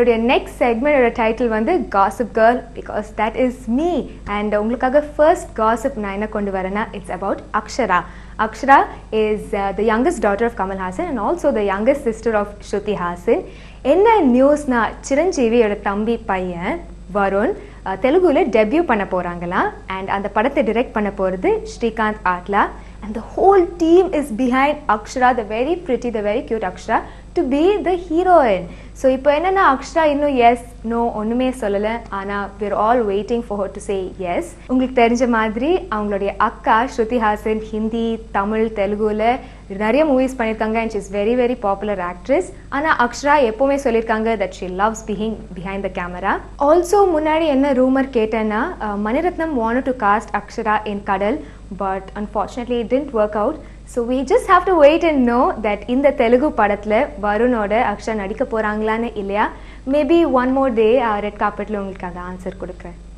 நம்மளுடைய நெக்ஸ்ட் செக்மெண்டோட டைட்டில் வந்து gossip girl because that is me and உங்களுக்காக ஃபர்ஸ்ட் காசிப் நான் என்ன கொண்டு வரேன்னா it's about Akshara Akshara is the youngest daughter of Kamal Haasan and also the youngest sister of Shruti Haasan என்ன நியூஸ்னா சிரஞ்சீவியோட தம்பி பையன் வருண் அஹ், தெலுங்குல டெபியூ பண்ண போறாங்களாம் அண்ட் அந்த படத்தை டிரெக்ட் பண்ண போகிறது Srikanth Addala and the whole team is behind Akshara the very pretty the very cute Akshara to be the heroine so இப்போ என்னன்னா அக்ஷரா இன்னும் எஸ் நோ ஒன்றுமே சொல்லலை ஆனால் we're all waiting for her to say yes உங்களுக்கு தெரிஞ்ச மாதிரி அவங்களுடைய அக்கா ஸ்ருதி ஹாசன் ஹிந்தி தமிழ் தெலுங்குல நிறைய மூவிஸ் பண்ணியிருக்காங்க and is very very popular actress ஆனால் அக்ஷரா எப்போவுமே சொல்லியிருக்காங்க that she loves being behind the camera also முன்னாடி என்ன ரூமர் கேட்டேன்னா ah, Maniratnam want to cast Akshara in Kadal but unfortunately it didn't work out so we just have to wait and know that இந்த தெலுங்கு படத்தில் வருணோட அக்ஷரா நடிக்க போகிறாங்களான்னு இல்லையா maybe one more day red கார்பெட்டில் உங்களுக்கு அந்த ஆன்சர் கொடுக்குறேன்